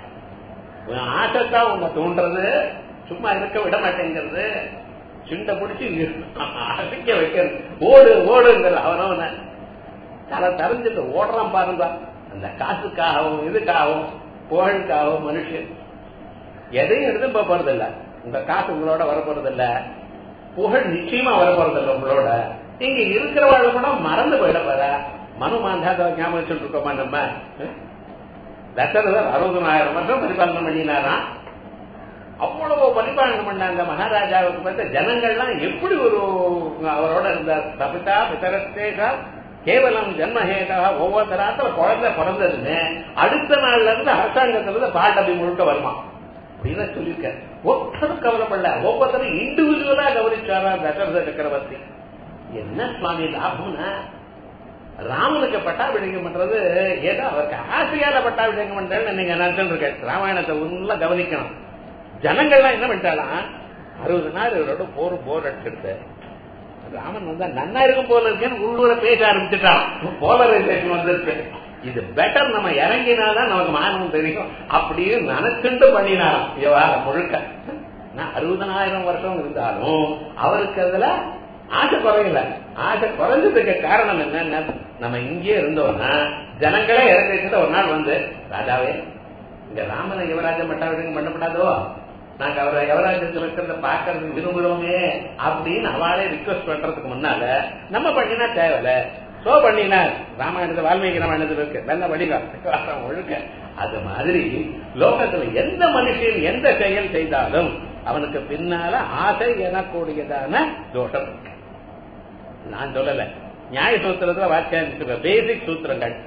ஆசைத்தான் உன்னை தூண்டுறது சும்மா இருக்க விட மாட்டேங்கிறது சிண்ட பிடிச்சி அசைக்க வைக்கிறது ஓடு ஓடுங்கிற அவனவன தலை தெரிஞ்சுட்டு ஓடுறான் பாருங்க அந்த காசுக்காகவும் இதுக்காகவும் புகழுக்காகவும் மனுஷன் எதையும் எடுத்து போக போறது இல்ல உங்க காசு உங்களோட வர போறது இல்ல புகழ் நிச்சயமா வர போறது இல்ல உங்களோட இங்க இருக்கிறவாழ கூட மறந்து போயிட போற மனு மாந்தாத ஞாபகம் வச்சுட்டு இருக்கோமா நம்ம தசரதர் அறுபதனாயிரம் வருஷம் பரிபாலனை பண்ணினாராம் அவ்வளவு பரிபாலனம் பண்ணாங்க மகாராஜாவுக்கு பார்த்த ஜனங்கள்லாம் எப்படி ஒரு அவரோட இருந்தார் தபிதா பிதரத்தேகா கேவலம் ஜன்மஹேதா ஒவ்வொரு ராத்திர குழந்தை பிறந்ததுன்னு அடுத்த நாள்ல இருந்து அரசாங்கத்துல இருந்து பாட்டபி முழுக்க வருமா அப்படின்னு சொல்லியிருக்க ஒருத்தரும் கவலைப்படல ஒவ்வொருத்தரும் இண்டிவிஜுவலா கவனிச்சாரா தசரத சக்கரவர்த்தி என்ன சுவாமி லாபம்னா ராமனுக்கு பட்டாபிஷேகம் பண்றது ஏதோ அவருக்கு ஆசையால பட்டாபிஷேகம் பண்றேன்னு நீங்க நினைச்சுட்டு இருக்க ராமாயணத்தை உள்ள கவனிக்கணும் ஜனங்கள்லாம் என்ன பண்ணிட்டாலாம் அறுபது நாள் இவரோட போர் போர் அடிச்சிருக்க ராமன் வந்தா நன்னா இருக்கும் போல இருக்கேன்னு உள்ளூர பேச ஆரம்பிச்சுட்டான் போலரைசேஷன் வந்திருக்கு இது பெட்டர் நம்ம இறங்கினாதான் நமக்கு மானம் தெரியும் அப்படின்னு நினைச்சுட்டு பண்ணினாராம் விவகாரம் முழுக்க நான் அறுபதனாயிரம் வருஷம் இருந்தாலும் அவருக்கு அதுல ஆசை குறையல ஆசை குறைஞ்சதுக்கு காரணம் என்ன நம்ம இங்கே இருந்தோம்னா ஜனங்களே இறங்கிட்டு ஒரு நாள் வந்து ராஜாவே இங்க ராமனை யுவராஜம் பட்டாபிஷேகம் பண்ணப்படாதோ நாங்க அவரை யுவராஜத்தில் இருக்கிறத பாக்குறதுக்கு விரும்புறோமே அப்படின்னு அவளே ரிக்வஸ்ட் பண்றதுக்கு முன்னால நம்ம பண்ணினா தேவையில்ல சோ பண்ணினார் ராமாயணத்து வால்மீகி ராமாயணத்துல இருக்கு நல்ல வடிவம் ஒழுக்க அது மாதிரி லோகத்துல எந்த மனுஷன் எந்த செயல் செய்தாலும் அவனுக்கு பின்னால ஆசை எனக்கூடியதான தோஷம் இருக்கு நான் சொல்லல நியாய சூத்திரத்துல வாக்கியம் பேசிக் சூத்திரங்கள்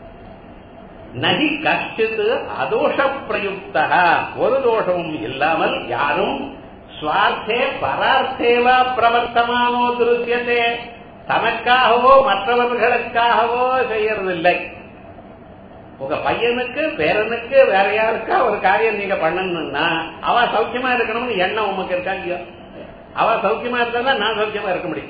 நகி கஷ்டித் அதோஷ பிரயுக்த ஒரு தோஷமும் இல்லாமல் யாரும் சுவார்த்தே பரார்த்தேவா பிரவர்த்தமானோ திருத்தியதே தனக்காகவோ மற்றவர்களுக்காகவோ செய்யறதில்லை உங்க பையனுக்கு பேரனுக்கு வேற யாருக்கா ஒரு காரியம் நீங்க பண்ணணும்னா அவ சௌக்கியமா இருக்கணும்னு எண்ணம் உமக்கு இருக்கா இல்லையோ அவ சௌக்கியமா இருந்தா நான் சௌக்கியமா இருக்க முடியும்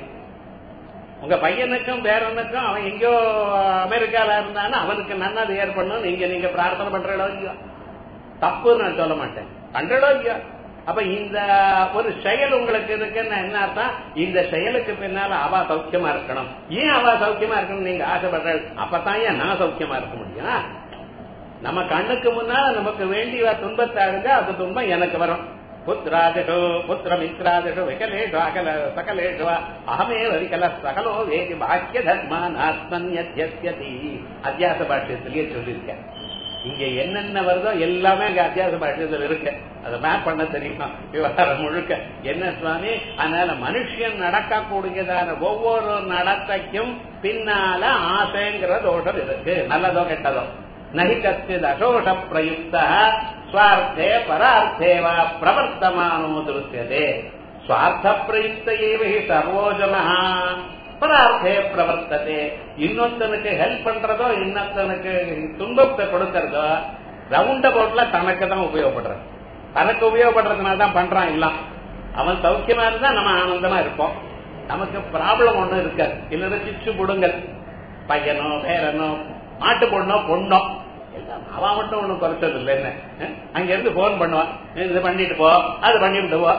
உங்க பையனுக்கும் பேரனுக்கும் அவன் எங்கேயோ அமெரிக்கால இருந்தானா அவனுக்கு நன்னது ஏற்படணும் நீங்க நீங்க பிரார்த்தனை பண்றடோ இல்லையோ தப்புன்னு நான் சொல்ல மாட்டேன் பண்றடோ இல்லையோ அப்ப இந்த ஒரு செயல் உங்களுக்கு இருக்குன்னு என்ன அர்த்தம் இந்த செயலுக்கு பின்னால அவ சௌக்கியமா இருக்கணும் ஏன் அவ சௌக்கியமா இருக்கணும் நீங்க ஆசைப்படுற அப்பதான் ஏன் நான் சௌக்கியமா இருக்க முடியும் நம்ம கண்ணுக்கு முன்னால நமக்கு வேண்டிய துன்பத்தை அழுங்க அது துன்பம் எனக்கு வரும் புத்திராதிஷு புத்திரமித்ராதிஷு விகலேஷு அகல சகலேஷு அகமே விகல சகலோ வேதி பாக்கிய தர்மான் ஆத்மன்யத்யதி அத்தியாச பாஷ்யத்திலேயே சொல்லியிருக்கேன் இங்க என்னென்ன வருதோ எல்லாமே அங்க அத்தியாச பாஷ்யத்தில் இருக்கு அதை மேப் பண்ண தெரியுமா விவகாரம் முழுக்க என்ன சுவாமி அதனால மனுஷன் நடக்கக்கூடியதான ஒவ்வொரு நடத்தைக்கும் பின்னால ஆசைங்கிற தோஷம் இருக்கு நல்லதோ கெட்டதோ நகி கச்சித் அசோஷ பிரயுக்த ஸ்வார்த்தே பரார்த்தே வா பிரவர்த்தமானோ திருத்தியதே ஸ்வார்த்த பிரயுக்த ஏவகி சர்வோ ஜனா பரார்த்தே பிரவர்த்ததே இன்னொருத்தனுக்கு ஹெல்ப் பண்றதோ இன்னொருத்தனுக்கு துன்பத்தை கொடுக்கறதோ ரவுண்ட போட்ல தனக்கு தான் உபயோகப்படுறது தனக்கு உபயோகப்படுறதுனால தான் பண்றான் எல்லாம் அவன் சௌக்கியமா இருந்தா நம்ம ஆனந்தமா இருப்போம் நமக்கு ப்ராப்ளம் ஒண்ணும் இருக்காது இல்லைன்னா சிச்சு புடுங்கல் பையனோ பேரனோ மாட்டு பொண்ணோ பொண்ணோ எல்லாம் அவன் மட்டும் ஒண்ணும் குறைச்சது இல்லை என்ன அங்க இருந்து போன் பண்ணுவான் இது பண்ணிட்டு போ அது பண்ணிட்டு போ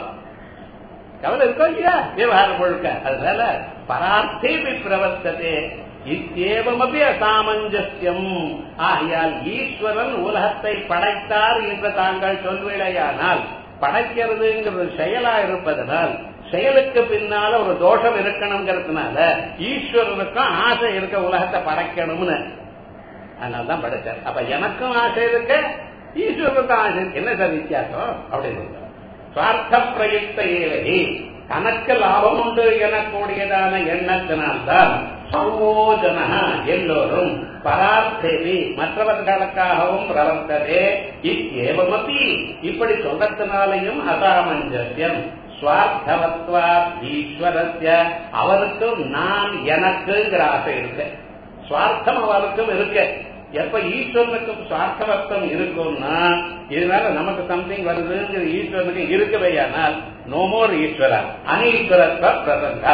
கவலை இருக்கோ இல்லையா விவகாரம் முழுக்க அதனால பரார்த்தே பிரவர்த்ததே இத்தேவமபி அசாமஞ்சஸ்யம் ஆகையால் ஈஸ்வரன் உலகத்தை படைத்தார் என்று தாங்கள் சொல்வேடையானால் படைக்கிறதுங்கிறது செயலா இருப்பதனால் செயலுக்கு பின்னால ஒரு தோஷம் இருக்கணுங்கிறதுனால ஈஸ்வரனுக்கும் ஆசை இருக்க உலகத்தை படைக்கணும்னு அதனால்தான் படைச்சார் அப்ப எனக்கும் ஆசை இருக்கு ஈஸ்வரனுக்கும் ஆசை இருக்கு என்ன சார் வித்தியாசம் அப்படின்னு சுவார்த்த பிரயுக்த ஏவகி தனக்கு லாபம் உண்டு எனக்கூடியதான எண்ணத்தினால்தான் சர்வோஜன எல்லோரும் பரார்த்தேவி மற்றவர்களுக்காகவும் பிரவர்த்ததே இவ்வமப்பி இப்படி சொல்றதுனாலையும் அசாமஞ்சசியம் சுவார்த்தவத்வா ஈஸ்வரஸ்ய அவருக்கும் நான் எனக்குங்கிற ஆசை இருக்கு சுவார்த்தம் அவருக்கும் இருக்கு எப்ப ஈஸ்வரனுக்கும் சுவார்த்தவர்த்தம் இருக்கும்னா இதனால நமக்கு சம்திங் வருதுங்கிற ஈஸ்வரனுக்கு இருக்கவேயானால் நோமோர் ஈஸ்வர அனீஸ்வரத்வ பிரசங்கா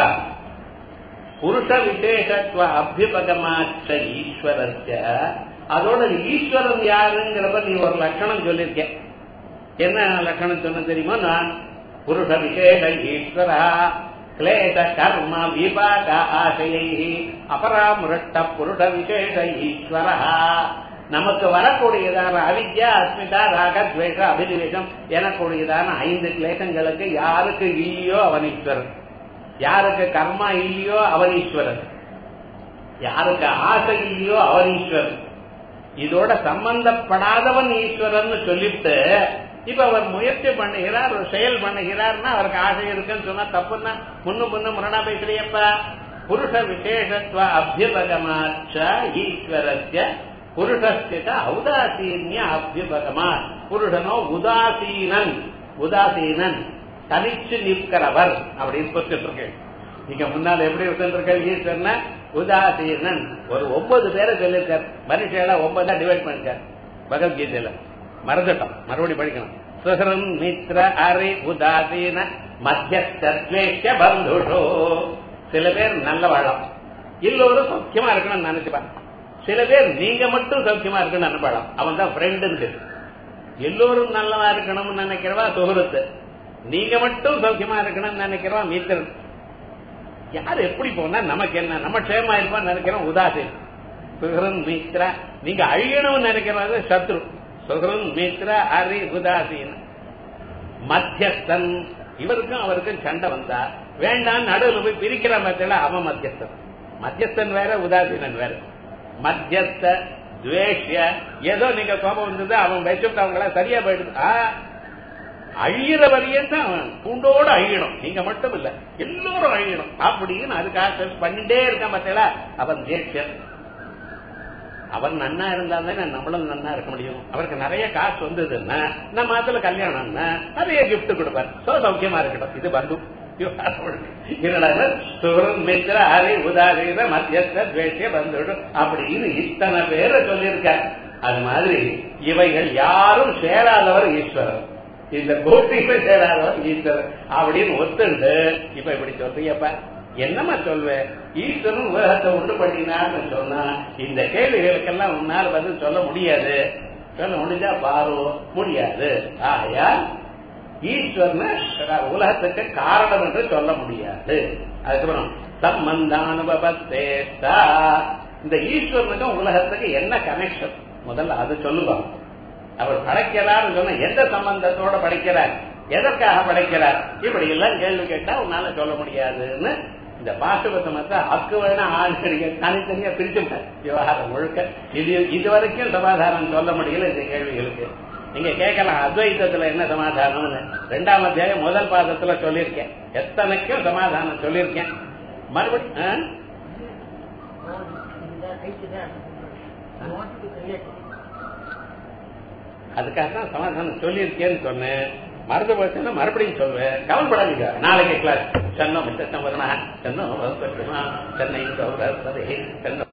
புருஷ விசேஷத்துவ அபியுபகமாச்ச ஈஸ்வரஸ்ய அதோட ஈஸ்வரன் யாருங்கிறப்ப நீ ஒரு லட்சணம் சொல்லியிருக்க என்ன லட்சணம் சொன்ன தெரியுமா நான் புருஷ விசேஷ ஈஸ்வரா கிளேச கர்ம விபாக ஆசையை அபராமுரட்ட புருஷ விசேஷ ஈஸ்வர நமக்கு வரக்கூடியதான அவித்யா அஸ்மிதா ராக துவேஷ அபினிவேஷம் எனக்கூடியதான ஐந்து கிளேசங்களுக்கு யாருக்கு இல்லையோ அவன் ஈஸ்வரன் யாருக்கு கர்மா இல்லையோ அவன் ஈஸ்வரன் யாருக்கு ஆசை இல்லையோ அவன் ஈஸ்வரன் இதோட சம்பந்தப்படாதவன் ஈஸ்வரன் சொல்லிட்டு இப்ப அவர் முயற்சி பண்ணுகிறார் ஒரு செயல் பண்ணுகிறார்னா அவருக்கு ஆசை இருக்குன்னு சொன்னா தப்புன்னா முன்னு முன்னு முரணா பேசுறியப்பா புருஷ விசேஷத்துவ அபியபகமாச்ச ஈஸ்வரஸ்ய புருஷஸ்தித ஔதாசீன்ய அபியபகமா புருஷனோ உதாசீனன் உதாசீனன் தனிச்சு நிற்கிறவர் அப்படின்னு சொல்லிட்டு இருக்கு நீங்க முன்னால எப்படி இருக்கின்ற ஈஸ்வரன் உதாசீனன் ஒரு ஒன்பது பேரை சொல்லியிருக்கார் மனுஷியால ஒன்பதா டிவைட் பண்ணிருக்கார் பகவத்கீதையில மறந்துட்டோம் மறுபடியும் படிக்கணும் சுஹரன் மித்ர அரி உதாசீன மத்தியஸ்வேஷ பந்துஷோ சில பேர் நல்ல வாழம் எல்லோரும் சௌக்கியமா இருக்கணும்னு நினைச்சுப்பாங்க சில பேர் நீங்க மட்டும் சௌக்கியமா இருக்கணும்னு நினைப்பாளாம் அவன் தான் ஃப்ரெண்டு எல்லோரும் நல்லவா இருக்கணும்னு நினைக்கிறவா சுகரத்து நீங்க மட்டும் சௌக்கியமா இருக்கணும்னு நினைக்கிறவா மித்திரன் யார் எப்படி போனா நமக்கு என்ன நம்ம க்ஷேமா இருப்பான்னு நினைக்கிறோம் உதாசீன் சுகரன் மித்ரா நீங்க அழியணும்னு நினைக்கிறது சத்ரு சுகரன் மித்ரா அரி உதாசீன் மத்தியஸ்தன் இவருக்கும் அவருக்கும் சண்டை வந்தா வேண்டாம் நடுவில் போய் பிரிக்கிற மத்தியில அவன் மத்தியஸ்தன் மத்தியஸ்தன் வேற உதாசீனன் வேற மத்தியஸ்த துவேஷ்ய ஏதோ நீங்க கோபம் வந்தது அவன் வச்சுட்டு அவங்கள சரியா போயிடுது அழியிற வரையும் தான் அவன் பூண்டோடு அழியணும் நீங்க மட்டும் இல்ல எல்லோரும் அழியணும் அப்படின்னு அதுக்காக பண்ணிட்டே இருக்கான் பார்த்தீங்களா அவன் தேசியன் அவன் நன்னா இருந்தா தானே நம்மளும் நன்னா இருக்க முடியும் அவருக்கு நிறைய காசு வந்ததுன்னா நம்ம அதுல கல்யாணம்னா நிறைய கிஃப்ட் கொடுப்பார் சோ சௌக்கியமா இருக்கட்டும் இது பந்து மித்திர ஹரி உதாரீத மத்தியஸ்த துவேஷிய பந்துடு அப்படின்னு இத்தனை பேரை சொல்லியிருக்க அது மாதிரி இவைகள் யாரும் சேராதவர் ஈஸ்வரர் இந்த கோட்டியுமே சேராதவர் ஈஸ்வரர் அப்படின்னு ஒத்துண்டு இப்ப இப்படி சொல்றியப்ப என்னமா சொல்வேன் ஈஸ்வரன் உலகத்தை உண்டு பண்ணினான்னு சொன்னா இந்த கேள்விகளுக்கெல்லாம் உன்னால பதில் சொல்ல முடியாது சொல்ல முடிஞ்சா பாரு முடியாது ஆயா ஈஸ்வரனை உலகத்துக்கு காரணம் என்று சொல்ல முடியாது அதுக்கப்புறம் சம்பந்தானுபவத்தேஸ்தா இந்த ஈஸ்வரனுக்கும் உலகத்துக்கு என்ன கனெக்ஷன் முதல்ல அது சொல்லுங்க அவர் படைக்கிறார் சொன்ன எந்த சம்பந்தத்தோட படைக்கிறார் எதற்காக படைக்கிறார் இப்படி எல்லாம் கேள்வி கேட்டா உன்னால சொல்ல முடியாதுன்னு இந்த பாசுபத்தமத்தை அக்கு வேணா ஆளுநருக்கு தனித்தனியா பிரிச்சுட்டார் விவகாரம் முழுக்க இது இது வரைக்கும் சமாதானம் சொல்ல முடியல இந்த கேள்விகளுக்கு நீங்க கேட்கலாம் அத்வைத்தத்துல என்ன சமாதானம்னு ரெண்டாம் அத்தியாயம் முதல் பாதத்துல சொல்லியிருக்கேன் எத்தனைக்கும் சமாதானம் சொல்லியிருக்கேன் மறுபடியும் அதுக்காக தான் சமாதானம் சொல்லியிருக்கேன்னு சொன்னேன் மறந்து போச்சுன்னா மறுபடியும் சொல்வேன் கவலைப்படாதீங்க நாளைக்கு கிளாஸ் சென்னம் மிச்சம் வருணா சென்னம் சென்னை சென்னை